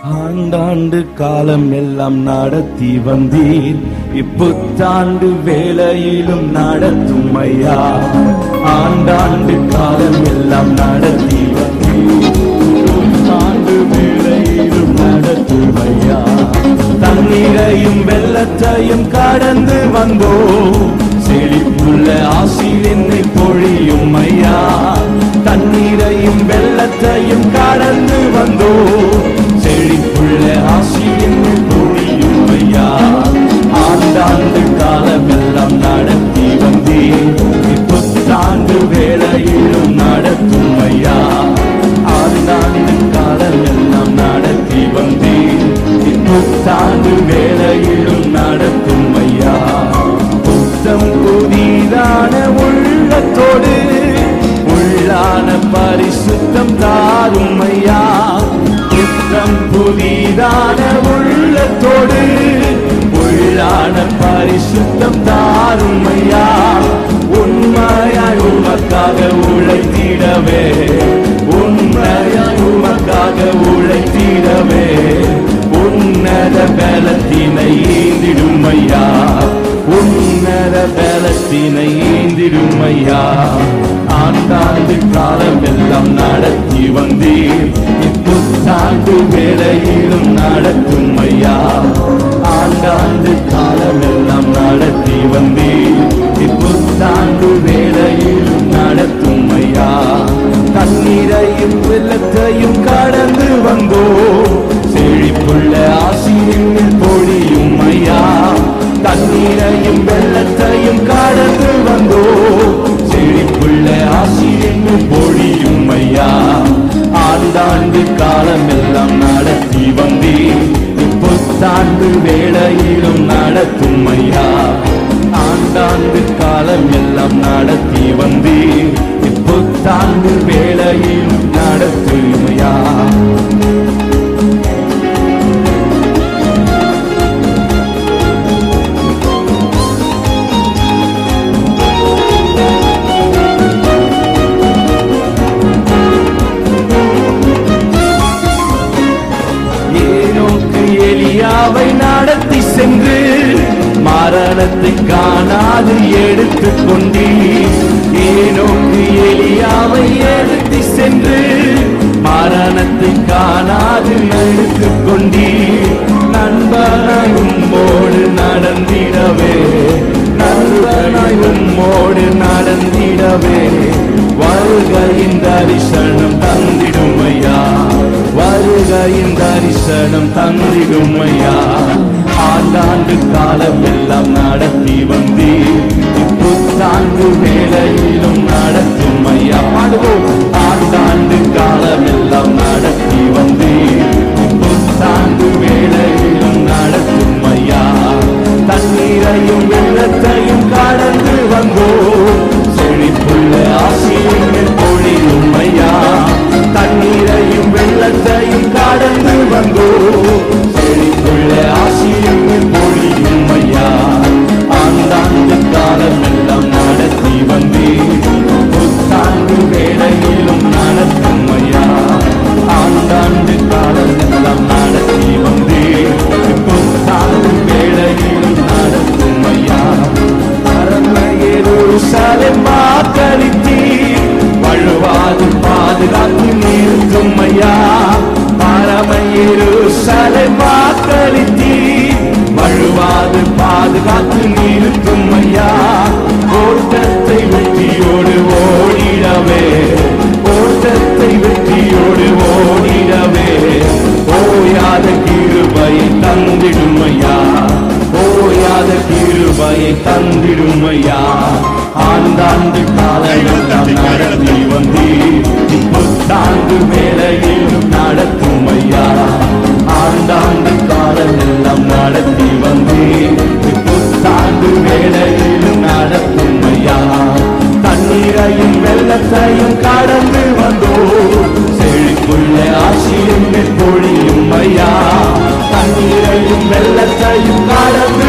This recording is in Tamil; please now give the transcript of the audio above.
ஆண்டாண்டு காலம் எல்லாம் நடத்தி வந்தீர் இப்புத்தாண்டு வேளையிலும் நடத்தும் ஐயா ஆண்டாண்டு காலம் எல்லாம் நடத்தி வந்தீர் புத்தாண்டு வேளையிலும் நடத்தும் ஐயா தண்ணீரையும் வெள்ளத்தையும் கடந்து வந்தோ செழிப்புள்ள ஆசில் என்னை பொழியும் ஐயா தண்ணீரையும் வெள்ளத்தையும் கடந்து வந்தோ செழிப்புள்ள ஆசில் என்னை பொழியும் ஐயா ஆண்டாண்டு காலமெல்லாம் நடத்தி வந்தேன் புத்தாண்டு வேளையிலும் நடத்தும் ஐயா ஆண்டாண்டு காலமெல்லாம் நடத்தி வந்தேன் புத்தாண்டு வேளையிலும் நடத்தும் ஐயா புத்தம் புதிதான உள்ளத்தோடு உள்ளான பரிசுத்தம் தாரும் ஐயா புத்தம் புதிதான உள்ளத்தோடு உள்ளான பரிசுத்தம் தாரும் ஐயா உண்மையாய் உமக்காக உழைத்திடவே உண்மையாய் உமக்காக உழைத்திடவே உன்னத பலத்தினை ஈந்திடும் ஐயா உன்னத பலத்தினை ஈந்திடும் ஐயா ஆண்டாண்டு காலம் எல்லாம் நடத்தி வந்தீர் இப்புத்தாண்டு வேளையிலும் நடத்தும் ஐயா ஆண்டாண்டு காலம் எல்லாம் நடத்தி வந்தீர் இப்புத்தாண்டு வேளையிலும் நடத்தும் ஐயா தண்ணீரையும் வெள்ளத்தையும் கடந்து வந்தோ செழிப்புள்ள ஆசிரியர்கள் பொழியும் ஐயா தண்ணீரையும் வெள்ளத்தையும் கடந்து வந்தோ செழிப்புள்ள ஆசிரியர்கள் பொழியும் ஐயா ஆண்டாண்டு காலம் எல்லாம் நடத்தி வந்தேன் புத்தாண்டு வேளையிலும் நடத்தும் ஐயா ஆண்டாண்டு காலம் எல்லாம் நடத்தி வந்தேன் புத்தாண்டு வேளையிலும் நடத்தும் ஐயா ஏனோக்கு எலியாவை நடத்தி சென்று மரணத்தை காணாது எடுத்துக் கொண்டீர் ஏனோக்கு எலியாவை எடுத்து சென்று மரணத்தை காணாது எடுத்துக் கொண்டீர் நண்பனாய் உம்மோடு நடந்திடவே நண்பனாய் உம்மோடு நடந்திடவே வருகையின் தரிசனம் தந்திடும் ஐயா வருகையின் தரிசனம் தந்திடும் ஐயா ஆண்டாண்டு காலம் எல்லாம் நடத்தி வந்தீர் புத்தாண்டு வேளையிலும் நடத்தும் ஐயா பாடுவோம் ஆண்டாண்டு காலம் எல்லாம் நடத்தி வந்தீர் புத்தாண்டு வேளையிலும் நடத்தும் ஐயா தண்ணீரையும் வெள்ளத்தையும் கடந்து வந்தோ செழிப்புள்ள ஆசிரியர்கள் பொழியும் ஐயா தண்ணீரையும் வெள்ளத்தையும் கடந்து வந்தோ செழிப்புள்ள ஆசிரியர்கள் பொழியும் ஐயா ஆண்டாண்டு காலம் எல்லாம் நடத்தி வந்தேன் புத்தாண்டு வேளையிலும் நடத்தும் ஐயா ஆண்டாண்டு காலம் எல்லாம் நடத்தி வந்தேன் புத்தாண்டு வேளையிலும் நடத்தும் ஐயா அரண்மையேருசலேம் வாக்களித்தீர் வழுவாது பாதுகாத்து நிறுத்தும் ஐயா பரமையேருசலேம் வாக்களித்தீர் வழுவாது பாதுகாத்து நிறுத்தும் ஐயா ஓட்டத்தை வெற்றியோடு ஓடிடவே ஓட்டத்தை வெற்றியோடு ஓடிடவே ஓயாத கிருபையை தந்திடும் ஐயா ஓயாத கிருபையை தந்திடும் ஐயா ஆண்டாண்டு காலையெல்லாம் நடத்தி வந்தீர் புத்தாண்டு வேலையிலும் நடத்தும் ஐயா ஆண்டாண்டு காலம் எல்லாம் நடத்தி வந்தீர் புத்தாண்டு வேலையிலும் நடத்தும் ஐயா தண்ணீரையும் வெள்ளத்தையும் கடந்து வந்தோ செழிப்புள்ள ஆசிரியங்கள் பொழியும் ஐயா தண்ணீரையும் வெள்ளத்தையும் கடந்து